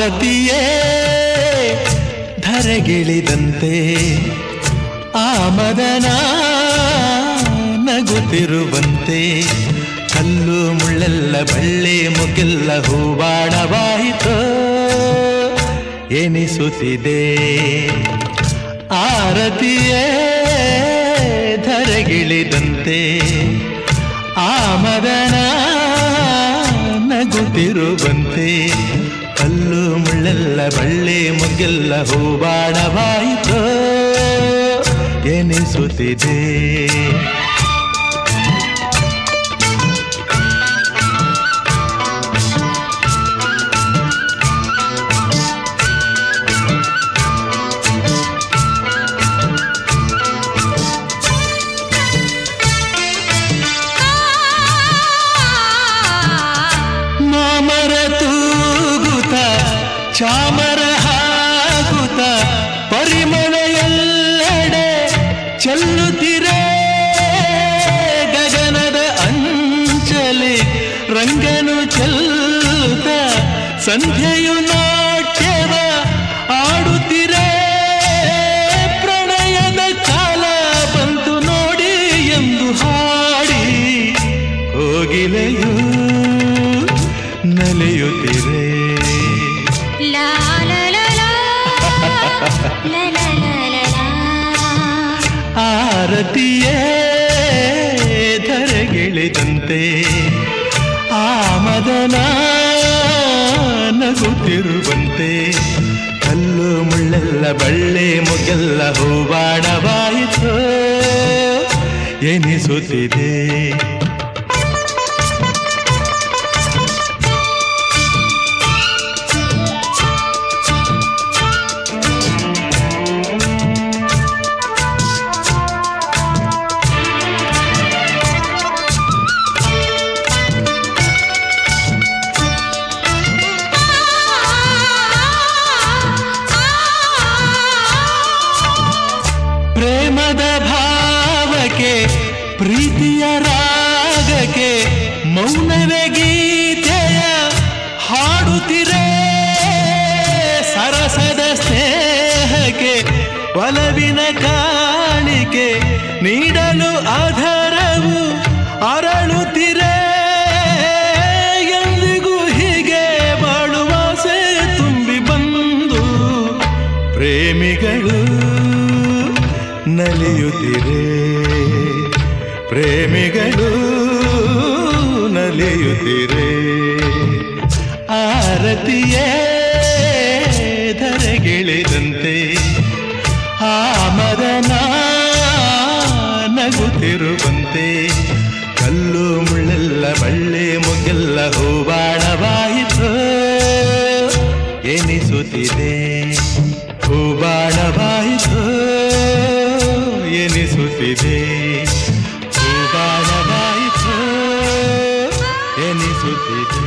ಆರತಿಯೇ ಧರೆಗಿಳಿದಂತೆ ಆ ಮದನ ನಗುತ್ತಿರುವಂತೆ ಕಲ್ಲು ಮುಳ್ಳೆಲ್ಲ ಬಳ್ಳಿ ಮುಗಿಲ್ಲ ಹೂವಾಡವಾಯಿತು ಎನಿಸುತ್ತಿದೆ ಆರತಿಯೇ ಧರೆಗಿಳಿದಂತೆ ಆ ಮದನ ನಗುತ್ತಿರುವಂತೆ ಕಲ್ಲು ಮುಳ್ಳೆಲ್ಲ ಬಳ್ಳಿ ಮುಗಿಲ್ಲ ಹೂವಾಡವಾಯಿತು ಎನಿಸುತ್ತಿದೆ ಮಾಮರ ತೂಗುತ್ತ ಚಾಮರ ಹಾಕುತ್ತ ಪರಿಮಳ ಎಲ್ಲೆಡೆ ಚೆಲ್ಲುತ್ತಿರೆ ಗಗನದ ಅಂಚಲಿ ರಂಗನು ಚೆಲ್ಲುತ್ತ ಸಂಧ್ಯೆಯು ನಾಟ್ಯವ ಆಡುತ್ತಿರೆ ಪ್ರಣಯದ ಕಾಲ ಬಂತು ನೋಡಿ ಎಂದು ಹಾಡಿ ಹೋಗಿಲೆಯು ನಲಿಯುತ್ತಿರೆ ಲಾ ಲಾ ಲಾ ಲಾ. ಲಾ ಲಾ ಲಾ ಲಾ ಲಾ. ಆರತಿಯೇ ಧರೆಗಿಳಿದಂತೆ ಆ ಮದನ ನಗುತ್ತಿರುವಂತೆ ಕಲ್ಲು ಮುಳ್ಳೆಲ್ಲ ಬಳ್ಳಿ ಮುಗೆಲ್ಲ ಹೂವಾಡವಾಯಿತು ಎನಿಸುತ್ತಿದೆ ಪ್ರೇಮದ ಭಾವಕ್ಕೆ ಪ್ರೀತಿಯ ರಾಗಕ್ಕೆ ಮೌನವೇ ಗೀತೆಯ ಹಾಡುತ್ತಿರೆ ಸರಸದ ಸ್ನೇಹಕ್ಕೆ ಒಲವಿನ ಕಾಣಿಕೆ ನೀಡಲು ಆಧಾರವು ಅರಳುತ್ತಿರೆ ಎಂದಿಗೂ ಹೀಗೆ ಬಾಳುವಾಸೆ ತುಂಬಿ ಬಂದು ಪ್ರೇಮಿಗಳು ನಲಿಯುತ್ತಿರೆ ಪ್ರೇಮಿಗಳು ನಲಿಯುತ್ತಿರೆ ಆರತಿಯೇ ಧರೆಗಿಳಿದಂತೆ ಆ ಮದನ ನಗುತ್ತಿರುವಂತೆ ಕಲ್ಲು ಮುಳ್ಳೆಲ್ಲ ಬಳ್ಳಿ ಮುಗೆಲ್ಲ ಹೂವಾಡವಾಯಿತು ಎನಿಸುತ್ತಿದೆ ಹೂವಾಡವಾಯಿತು ಎನಿಸುತ್ತಿದೆ ಹೂವಾಡವಾಯಿತು ಎನಿಸುತ್ತಿದೆ